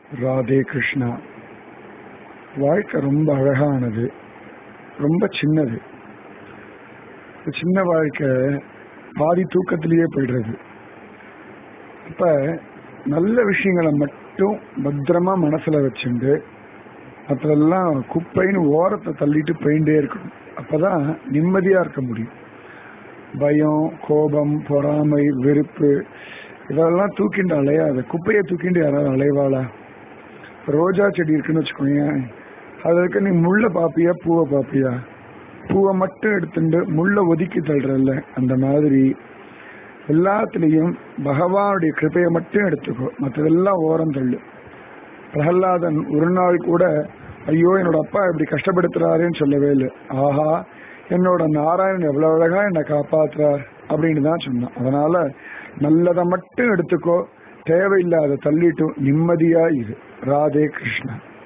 ராதே கிருஷ்ணா வாழ்க்கை ரொம்ப அழகானது ரொம்ப சின்னது இந்த சின்ன வாழ்க்கை பாதி தூக்கத்திலேயே போயிடுறது அப்ப நல்ல விஷயங்களை மட்டும் பத்திரமா மனசுல வச்சுண்டு மற்றதெல்லாம் குப்பைன்னு ஓரத்தை தள்ளிட்டு போயிட்டே இருக்கணும் அப்பதான் நிம்மதியா இருக்க முடியும் பயம் கோபம் பொறாமை வெறுப்பு இதெல்லாம் தூக்கிண்டு அலையாத குப்பையை தூக்கிண்டு யாராவது அலைவாளா ரோஜா செடி இருக்குன்னு வச்சுக்கோங்க அதுல இருக்க நீ முள்ள பாப்பியா பூவை பாப்பியா பூவை மட்டும் எடுத்துட்டு முள்ள ஒதுக்கி தள்ளுறல்ல அந்த மாதிரி எல்லாத்துலேயும் பகவானுடைய கிருப்பையை மட்டும் எடுத்துக்கோ மற்றதெல்லாம் ஓரம் தள்ளு பிரகலாதன் ஒரு நாள் கூட ஐயோ என்னோட அப்பா இப்படி கஷ்டப்படுத்துறாருன்னு சொல்லவே இல்லை ஆஹா என்னோட நாராயணன் எவ்வளவு அழகா என்னை காப்பாத்துறார் அப்படின்னு தான் சொன்னான் அதனால நல்லதை மட்டும் எடுத்துக்கோ தேவையில்லாத தள்ளிட்டும் நிம்மதியா இரு ராதே கிருஷ்ணா